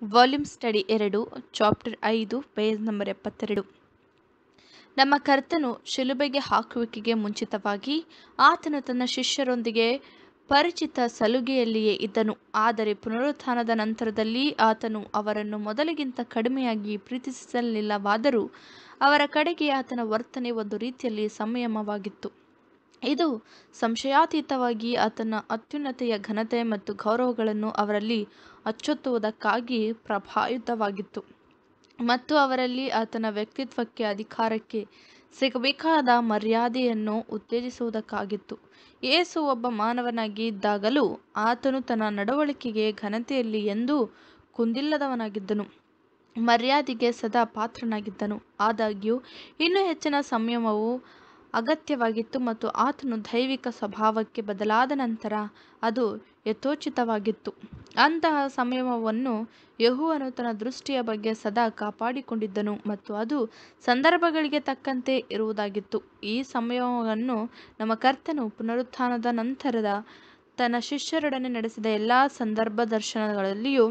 volume study ಎರಡು chapter ಐದು page number ಎಪ್ಪತ್ತೆರಡು ನಮ್ಮ ಕರ್ತನು ಶಿಲುಬೆಗೆ ಹಾಕುವಿಕೆಗೆ ಮುಂಚಿತವಾಗಿ ಆತನು ತನ್ನ ಶಿಷ್ಯರೊಂದಿಗೆ ಪರಿಚಿತ ಸಲುಗೆಯಲ್ಲಿಯೇ ಇದ್ದನು ಆದರೆ ಪುನರುತ್ಥಾನದ ನಂತರದಲ್ಲಿ ಆತನು ಅವರನ್ನು ಮೊದಲಿಗಿಂತ ಕಡಿಮೆಯಾಗಿ ಪ್ರೀತಿಸಲಿಲ್ಲವಾದರೂ ಅವರ ಕಡೆಗೆ ಆತನ ವರ್ತನೆ ಒಂದು ರೀತಿಯಲ್ಲಿ ಸಂಯಮವಾಗಿತ್ತು ಇದು ಸಂಶಯಾತೀತವಾಗಿ ಆತನ ಅತ್ಯುನ್ನತೆಯ ಘನತೆ ಮತ್ತು ಗೌರವಗಳನ್ನು ಅವರಲ್ಲಿ ಅಚ್ಚೊತ್ತುವುದಕ್ಕಾಗಿ ಪ್ರಭಾವಿತವಾಗಿತ್ತು ಮತ್ತು ಅವರಲ್ಲಿ ಆತನ ವ್ಯಕ್ತಿತ್ವಕ್ಕೆ ಅಧಿಕಾರಕ್ಕೆ ಸಿಗಬೇಕಾದ ಮರ್ಯಾದೆಯನ್ನು ಉತ್ತೇಜಿಸುವುದಕ್ಕಾಗಿತ್ತು ಯೇಸು ಒಬ್ಬ ಮಾನವನಾಗಿ ಇದ್ದಾಗಲೂ ಆತನು ತನ್ನ ನಡವಳಿಕೆಗೆ ಘನತೆಯಲ್ಲಿ ಎಂದೂ ಕುಂದಿಲ್ಲದವನಾಗಿದ್ದನು ಮರ್ಯಾದೆಗೆ ಸದಾ ಪಾತ್ರನಾಗಿದ್ದನು ಆದಾಗ್ಯೂ ಇನ್ನೂ ಹೆಚ್ಚಿನ ಸಂಯಮವು ಅಗತ್ಯವಾಗಿತ್ತು ಮತ್ತು ಆತನು ದೈವಿಕ ಸ್ವಭಾವಕ್ಕೆ ಬದಲಾದ ನಂತರ ಅದು ಯಥೋಚಿತವಾಗಿತ್ತು ಅಂತಹ ಸಂಯಮವನ್ನು ಯೆಹೋವನು ತನ್ನ ದೃಷ್ಟಿಯ ಬಗ್ಗೆ ಸದಾ ಕಾಪಾಡಿಕೊಂಡಿದ್ದನು ಮತ್ತು ಅದು ಸಂದರ್ಭಗಳಿಗೆ ತಕ್ಕಂತೆ ಇರುವುದಾಗಿತ್ತು ಈ ಸಂಯಮವನ್ನು ನಮ್ಮ ಕರ್ತನು ಪುನರುತ್ಥಾನದ ನಂತರದ ತನ್ನ ಶಿಷ್ಯರೊಡನೆ ನಡೆಸಿದ ಎಲ್ಲ ಸಂದರ್ಭ ದರ್ಶನಗಳಲ್ಲಿಯೂ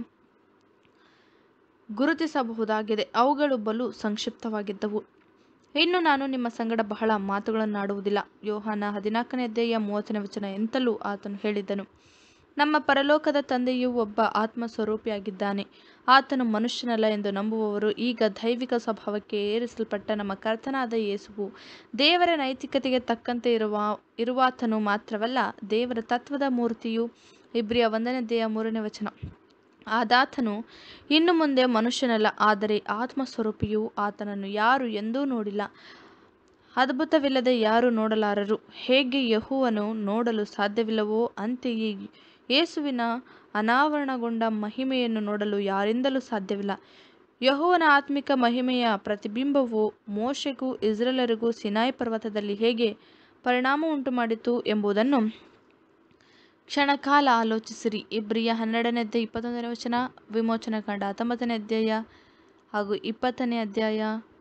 ಗುರುತಿಸಬಹುದಾಗಿದೆ ಅವುಗಳು ಬಲು ಸಂಕ್ಷಿಪ್ತವಾಗಿದ್ದವು ಇನ್ನು ನಾನು ನಿಮ್ಮ ಸಂಗಡ ಬಹಳ ಮಾತುಗಳನ್ನಾಡುವುದಿಲ್ಲ ಯೋಹಾನ ಹದಿನಾಲ್ಕನೇ ಅಧ್ಯಾಯ ಮೂವತ್ತನೇ ವಚನ ಎಂತಲೂ ಆತನು ಹೇಳಿದ್ದನು ನಮ್ಮ ಪರಲೋಕದ ತಂದೆಯು ಒಬ್ಬ ಆತ್ಮ ಸ್ವರೂಪಿಯಾಗಿದ್ದಾನೆ ಆತನು ಮನುಷ್ಯನಲ್ಲ ಎಂದು ನಂಬುವವರು ಈಗ ದೈವಿಕ ಸ್ವಭಾವಕ್ಕೆ ಏರಿಸಲ್ಪಟ್ಟ ನಮ್ಮ ಕರ್ತನಾದ ಯೇಸುವು ದೇವರ ನೈತಿಕತೆಗೆ ತಕ್ಕಂತೆ ಇರುವ ಇರುವಾತನು ಮಾತ್ರವಲ್ಲ ದೇವರ ತತ್ವದ ಮೂರ್ತಿಯು ಇಬ್ರಿಯ ಒಂದನೇ ಅಧ್ಯಾಯ ಮೂರನೇ ವಚನ ಆದಾತನು ಇನ್ನು ಮುಂದೆ ಮನುಷ್ಯನಲ್ಲ ಆದರೆ ಆತ್ಮಸ್ವರೂಪಿಯು ಆತನನ್ನು ಯಾರು ಎಂದೂ ನೋಡಿಲ್ಲ ಅದ್ಭುತವಿಲ್ಲದೆ ಯಾರು ನೋಡಲಾರರು ಹೇಗೆ ಯಹುವನು ನೋಡಲು ಸಾಧ್ಯವಿಲ್ಲವೋ ಅಂತೆಯೇ ಯೇಸುವಿನ ಅನಾವರಣಗೊಂಡ ಮಹಿಮೆಯನ್ನು ನೋಡಲು ಯಾರಿಂದಲೂ ಸಾಧ್ಯವಿಲ್ಲ ಯಹೋವನ ಆತ್ಮಿಕ ಮಹಿಮೆಯ ಪ್ರತಿಬಿಂಬವು ಮೋಶೆಗೂ ಇಸ್ರೇಲರಿಗೂ ಸಿನಾಯ್ ಪರ್ವತದಲ್ಲಿ ಹೇಗೆ ಪರಿಣಾಮ ಉಂಟು ಮಾಡಿತು ಎಂಬುದನ್ನು ಕ್ಷಣಕಾಲ ಆಲೋಚಿಸಿರಿ ಇಬ್ರಿಯ ಹನ್ನೆರಡನೇ ಅಧ್ಯಾಯ ಇಪ್ಪತ್ತೊಂದನೇ ವಚನ ವಿಮೋಚನ ಕಂಡ ಹತ್ತೊಂಬತ್ತನೇ ಅಧ್ಯಾಯ ಹಾಗೂ ಇಪ್ಪತ್ತನೇ ಅಧ್ಯಾಯ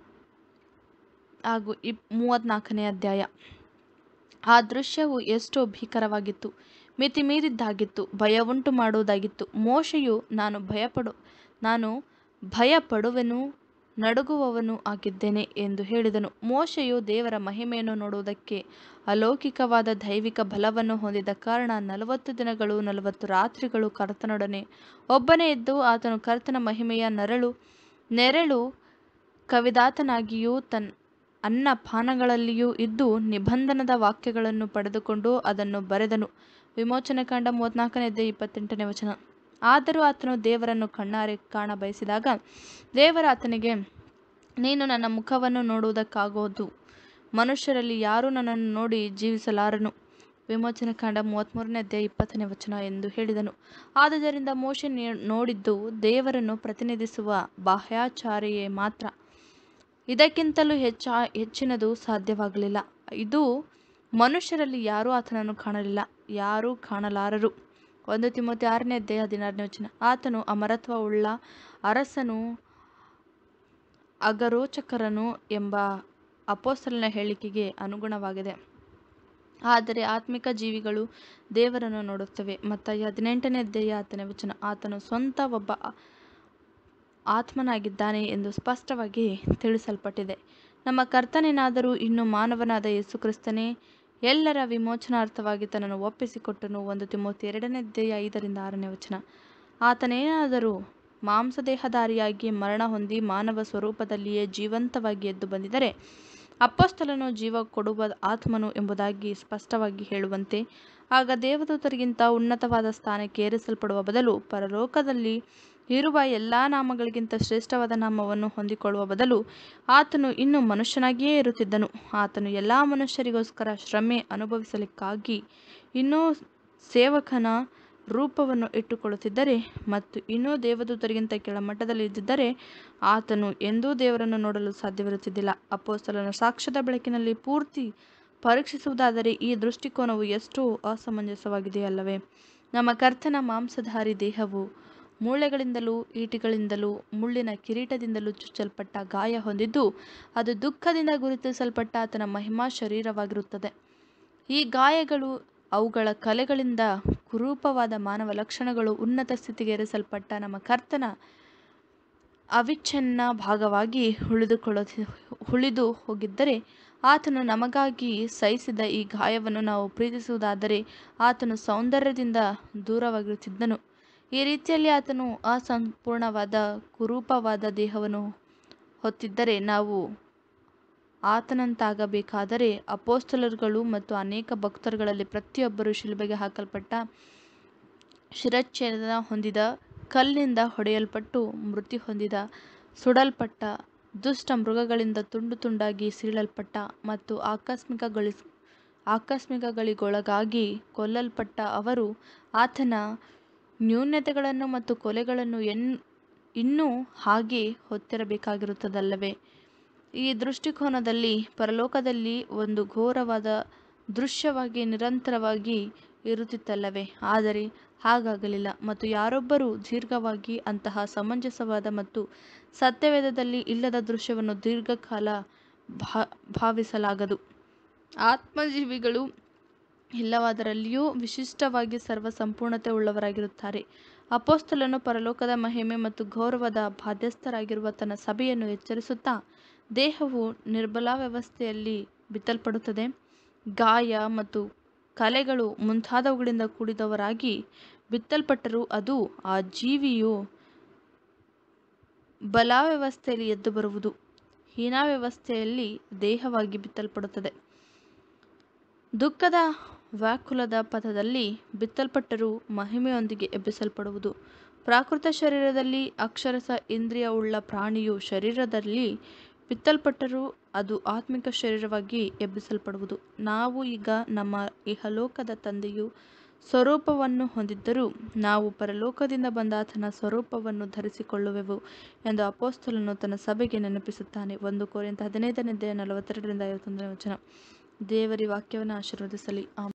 ಹಾಗೂ ಇಪ್ ಮೂವತ್ತ್ನಾಲ್ಕನೇ ಅಧ್ಯಾಯ ಆ ದೃಶ್ಯವು ಎಷ್ಟೋ ಭೀಕರವಾಗಿತ್ತು ಮಿತಿ ಮೀರಿದ್ದಾಗಿತ್ತು ಭಯವುಂಟು ಮಾಡುವುದಾಗಿತ್ತು ಮೋಶೆಯು ನಾನು ಭಯಪಡು ನಾನು ಭಯಪಡುವೆನು ನಡುಗುವವನು ಆಗಿದ್ದೇನೆ ಎಂದು ಹೇಳಿದನು ಮೋಶೆಯು ದೇವರ ಮಹಿಮೆಯನ್ನು ನೋಡುವುದಕ್ಕೆ ಅಲೌಕಿಕವಾದ ದೈವಿಕ ಬಲವನ್ನು ಹೊಂದಿದ ಕಾರಣ ನಲವತ್ತು ದಿನಗಳು ನಲವತ್ತು ರಾತ್ರಿಗಳು ಕರ್ತನೊಡನೆ ಒಬ್ಬನೇ ಇದ್ದು ಆತನು ಕರ್ತನ ಮಹಿಮೆಯ ನರಳು ನೆರಳು ಕವಿದಾತನಾಗಿಯೂ ತನ್ ಅನ್ನ ಪಾನಗಳಲ್ಲಿಯೂ ಇದ್ದು ನಿಬಂಧನದ ವಾಕ್ಯಗಳನ್ನು ಪಡೆದುಕೊಂಡು ಅದನ್ನು ಬರೆದನು ವಿಮೋಚನಕಾಂಡ ಮೂವತ್ತ್ನಾಲ್ಕನೇ ಅಧ್ಯಾಯ ಇಪ್ಪತ್ತೆಂಟನೇ ವಚನ ಆದರೂ ಆತನು ದೇವರನ್ನು ಕಣ್ಣಾರೆ ಕಾಣ ಬಯಸಿದಾಗ ದೇವರ ಆತನಿಗೆ ನೀನು ನನ್ನ ಮುಖವನ್ನು ನೋಡುವುದಕ್ಕಾಗೋದು ಮನುಷ್ಯರಲ್ಲಿ ಯಾರೂ ನನ್ನನ್ನು ನೋಡಿ ಜೀವಿಸಲಾರನು ವಿಮೋಚನಕಾಂಡ ಮೂವತ್ತ್ಮೂರನೇ ಅಧ್ಯಾಯ ಇಪ್ಪತ್ತನೇ ವಚನ ಎಂದು ಹೇಳಿದನು ಆದುದರಿಂದ ಮೋಶೆ ನೋಡಿದ್ದು ದೇವರನ್ನು ಪ್ರತಿನಿಧಿಸುವ ಬಾಹ್ಯಾಚಾರೆಯೇ ಮಾತ್ರ ಇದಕ್ಕಿಂತಲೂ ಹೆಚ್ಚ ಹೆಚ್ಚಿನದು ಸಾಧ್ಯವಾಗಲಿಲ್ಲ ಇದು ಮನುಷ್ಯರಲ್ಲಿ ಯಾರೂ ಆತನನ್ನು ಕಾಣಲಿಲ್ಲ ಯಾರೂ ಕಾಣಲಾರರು ಒಂದು ತಿಮ್ಮತಿ ಆರನೇ ಅಧ್ಯಾಯ ಹದಿನಾರನೇ ವಚನ ಆತನು ಅಮರತ್ವವುಳ್ಳ ಅರಸನು ಅಗರೋಚಕರನು ಎಂಬ ಅಪೋಸ್ತಲನ ಹೇಳಿಕೆಗೆ ಅನುಗುಣವಾಗಿದೆ ಆದರೆ ಆತ್ಮಿಕ ಜೀವಿಗಳು ದೇವರನ್ನು ನೋಡುತ್ತವೆ ಮತ್ತು ಹದಿನೆಂಟನೇ ಅಧ್ಯಾಯ ಆತನ ವಚನ ಆತನು ಸ್ವಂತ ಒಬ್ಬ ಆತ್ಮನಾಗಿದ್ದಾನೆ ಎಂದು ಸ್ಪಷ್ಟವಾಗಿ ತಿಳಿಸಲ್ಪಟ್ಟಿದೆ ನಮ್ಮ ಕರ್ತನೇನಾದರೂ ಇನ್ನು ಮಾನವನಾದ ಯೇಸುಕ್ರಿಸ್ತನೇ ಎಲ್ಲರ ವಿಮೋಚನಾರ್ಥವಾಗಿ ತನ್ನನ್ನು ಒಪ್ಪಿಸಿಕೊಟ್ಟನು ಒಂದು ತಿಮ್ಮೋತಿ ಎರಡನೇ ಅಧ್ಯಾಯ ಐದರಿಂದ ಆರನೇ ವಚನ ಆತನೇನಾದರೂ ಮಾಂಸದೇಹಧಾರಿಯಾಗಿ ಮರಣ ಹೊಂದಿ ಮಾನವ ಸ್ವರೂಪದಲ್ಲಿಯೇ ಜೀವಂತವಾಗಿ ಎದ್ದು ಬಂದಿದ್ದರೆ ಅಪ್ಪಸ್ತಲನು ಜೀವ ಕೊಡುವ ಆತ್ಮನು ಎಂಬುದಾಗಿ ಸ್ಪಷ್ಟವಾಗಿ ಹೇಳುವಂತೆ ಆಗ ದೇವದೂತರಿಗಿಂತ ಉನ್ನತವಾದ ಸ್ಥಾನಕ್ಕೆ ಏರಿಸಲ್ಪಡುವ ಬದಲು ಪರಲೋಕದಲ್ಲಿ ಇರುವ ಎಲ್ಲ ನಾಮಗಳಿಗಿಂತ ಶ್ರೇಷ್ಠವಾದ ನಾಮವನ್ನು ಹೊಂದಿಕೊಳ್ಳುವ ಬದಲು ಆತನು ಇನ್ನೂ ಮನುಷ್ಯನಾಗಿಯೇ ಇರುತ್ತಿದ್ದನು ಆತನು ಎಲ್ಲ ಮನುಷ್ಯರಿಗೋಸ್ಕರ ಶ್ರಮೆ ಅನುಭವಿಸಲಿಕ್ಕಾಗಿ ಇನ್ನೂ ಸೇವಕನ ರೂಪವನ್ನು ಇಟ್ಟುಕೊಳ್ಳುತ್ತಿದ್ದರೆ ಮತ್ತು ಇನ್ನೂ ದೇವದೂತರಿಗಿಂತ ಕೆಳಮಟ್ಟದಲ್ಲಿ ಇದ್ದಿದ್ದರೆ ಆತನು ಎಂದೂ ದೇವರನ್ನು ನೋಡಲು ಸಾಧ್ಯವಿರುತ್ತಿದ್ದಿಲ್ಲ ಅಪ್ಪೋಸ್ತಲನ ಸಾಕ್ಷ್ಯದ ಬೆಳಕಿನಲ್ಲಿ ಪೂರ್ತಿ ಪರೀಕ್ಷಿಸುವುದಾದರೆ ಈ ದೃಷ್ಟಿಕೋನವು ಎಷ್ಟು ಅಸಮಂಜಸವಾಗಿದೆಯಲ್ಲವೇ ನಮ್ಮ ಕರ್ತನ ಮಾಂಸಧಾರಿ ದೇಹವು ಮೂಳೆಗಳಿಂದಲೂ ಈಟಿಗಳಿಂದಲೂ ಮುಳ್ಳಿನ ಕಿರೀಟದಿಂದಲೂ ಚುಚ್ಚಲ್ಪಟ್ಟ ಗಾಯ ಹೊಂದಿದ್ದು ಅದು ದುಃಖದಿಂದ ಗುರುತಿಸಲ್ಪಟ್ಟ ಆತನ ಮಹಿಮಾ ಶರೀರವಾಗಿರುತ್ತದೆ ಈ ಗಾಯಗಳು ಅವುಗಳ ಕಲೆಗಳಿಂದ ಕುರೂಪವಾದ ಮಾನವ ಲಕ್ಷಣಗಳು ಉನ್ನತ ಸ್ಥಿತಿಗೆ ಏರಿಸಲ್ಪಟ್ಟ ನಮ್ಮ ಕರ್ತನ ಅವಿಚ್ಛಿನ್ನ ಭಾಗವಾಗಿ ಉಳಿದುಕೊಳ್ಳ ಉಳಿದು ಹೋಗಿದ್ದರೆ ಆತನು ನಮಗಾಗಿ ಸಹಿಸಿದ ಈ ಗಾಯವನ್ನು ನಾವು ಪ್ರೀತಿಸುವುದಾದರೆ ಆತನು ಸೌಂದರ್ಯದಿಂದ ದೂರವಾಗಿರುತ್ತಿದ್ದನು ಈ ರೀತಿಯಲ್ಲಿ ಆತನು ಅಸಂಪೂರ್ಣವಾದ ಕುರೂಪವಾದ ದೇಹವನ್ನು ಹೊತ್ತಿದ್ದರೆ ನಾವು ಆತನಂತಾಗಬೇಕಾದರೆ ಅಪೋಸ್ತಲರುಗಳು ಮತ್ತು ಅನೇಕ ಭಕ್ತರುಗಳಲ್ಲಿ ಪ್ರತಿಯೊಬ್ಬರೂ ಶಿಲುಬೆಗೆ ಹಾಕಲ್ಪಟ್ಟ ಶಿರಚ್ಛೇದನ ಹೊಂದಿದ ಕಲ್ಲಿನಿಂದ ಹೊಡೆಯಲ್ಪಟ್ಟು ಮೃತ್ಯು ಹೊಂದಿದ ಸುಡಲ್ಪಟ್ಟ ದುಷ್ಟ ಮೃಗಗಳಿಂದ ತುಂಡು ತುಂಡಾಗಿ ಸೀಳಲ್ಪಟ್ಟ ಮತ್ತು ಆಕಸ್ಮಿಕಗೊಳಿ ಆಕಸ್ಮಿಕಗಳಿಗೊಳಗಾಗಿ ಕೊಲ್ಲಲ್ಪಟ್ಟ ಅವರು ಆತನ ನ್ಯೂನತೆಗಳನ್ನು ಮತ್ತು ಕೊಲೆಗಳನ್ನು ಎನ್ ಇನ್ನೂ ಹಾಗೆ ಹೊತ್ತಿರಬೇಕಾಗಿರುತ್ತದಲ್ಲವೇ ಈ ದೃಷ್ಟಿಕೋನದಲ್ಲಿ ಪರಲೋಕದಲ್ಲಿ ಒಂದು ಘೋರವಾದ ದೃಶ್ಯವಾಗಿ ನಿರಂತರವಾಗಿ ಇರುತ್ತಿತ್ತಲ್ಲವೇ ಆದರೆ ಹಾಗಾಗಲಿಲ್ಲ ಮತ್ತು ಯಾರೊಬ್ಬರೂ ದೀರ್ಘವಾಗಿ ಅಂತಹ ಸಮಂಜಸವಾದ ಮತ್ತು ಸತ್ಯವೇದದಲ್ಲಿ ಇಲ್ಲದ ದೃಶ್ಯವನ್ನು ದೀರ್ಘಕಾಲ ಭಾ ಭಾವಿಸಲಾಗದು ಆತ್ಮಜೀವಿಗಳು ಎಲ್ಲದರಲ್ಲಿಯೂ ವಿಶಿಷ್ಟವಾಗಿ ಸರ್ವ ಸಂಪೂರ್ಣತೆ ಉಳ್ಳವರಾಗಿರುತ್ತಾರೆ ಅಪೊಸ್ತಲನು ಪರಲೋಕದ ಮಹಿಮೆ ಮತ್ತು ಗೌರವದ ಬಾಧ್ಯಸ್ಥರಾಗಿರುವ ತನ್ನ ಸಭೆಯನ್ನು ಎಚ್ಚರಿಸುತ್ತಾ ದೇಹವು ನಿರ್ಬಲಾವಸ್ಥೆಯಲ್ಲಿ ಬಿತ್ತಲ್ಪಡುತ್ತದೆ ಗಾಯ ಮತ್ತು ಕಲೆಗಳು ಮುಂತಾದವುಗಳಿಂದ ಕೂಡಿದವರಾಗಿ ಬಿತ್ತಲ್ಪಟ್ಟರೂ ಅದು ಆ ಜೀವಿಯು ಬಲಾವ್ಯವಸ್ಥೆಯಲ್ಲಿ ಎದ್ದು ಬರುವುದು ಹೀನಾವ್ಯವಸ್ಥೆಯಲ್ಲಿ ದೇಹವಾಗಿ ಬಿತ್ತಲ್ಪಡುತ್ತದೆ ದುಃಖದ ವ್ಯಾಕುಲದ ಪಥದಲ್ಲಿ ಬಿತ್ತಲ್ಪಟ್ಟರೂ ಮಹಿಮೆಯೊಂದಿಗೆ ಎಬ್ಬಿಸಲ್ಪಡುವುದು ಪ್ರಾಕೃತ ಶರೀರದಲ್ಲಿ ಅಕ್ಷರಸ ಇಂದ್ರಿಯವುಳ್ಳ ಪ್ರಾಣಿಯು ಶರೀರದಲ್ಲಿ ಬಿತ್ತಲ್ಪಟ್ಟರೂ ಅದು ಆತ್ಮಿಕ ಶರೀರವಾಗಿ ಎಬ್ಬಿಸಲ್ಪಡುವುದು ನಾವು ಈಗ ನಮ್ಮ ಇಹಲೋಕದ ತಂದೆಯು ಸ್ವರೂಪವನ್ನು ಹೊಂದಿದ್ದರೂ ನಾವು ಪರಲೋಕದಿಂದ ಬಂದ ಆತನ ಸ್ವರೂಪವನ್ನು ಧರಿಸಿಕೊಳ್ಳುವೆವು ಎಂದು ಅಪೋಸ್ತಲನು ತನ್ನ ಸಭೆಗೆ ನೆನಪಿಸುತ್ತಾನೆ ಒಂದು ಕೋರಿಂತ ಹದಿನೈದನೇ ಅಧ್ಯಾಯ ನಲವತ್ತೆರಡರಿಂದ ಐವತ್ತೊಂದನೇ ವಚನ ದೇವರಿ ವಾಕ್ಯವನ್ನು ಆಶೀರ್ವದಿಸಲಿ ಆಮೆನ್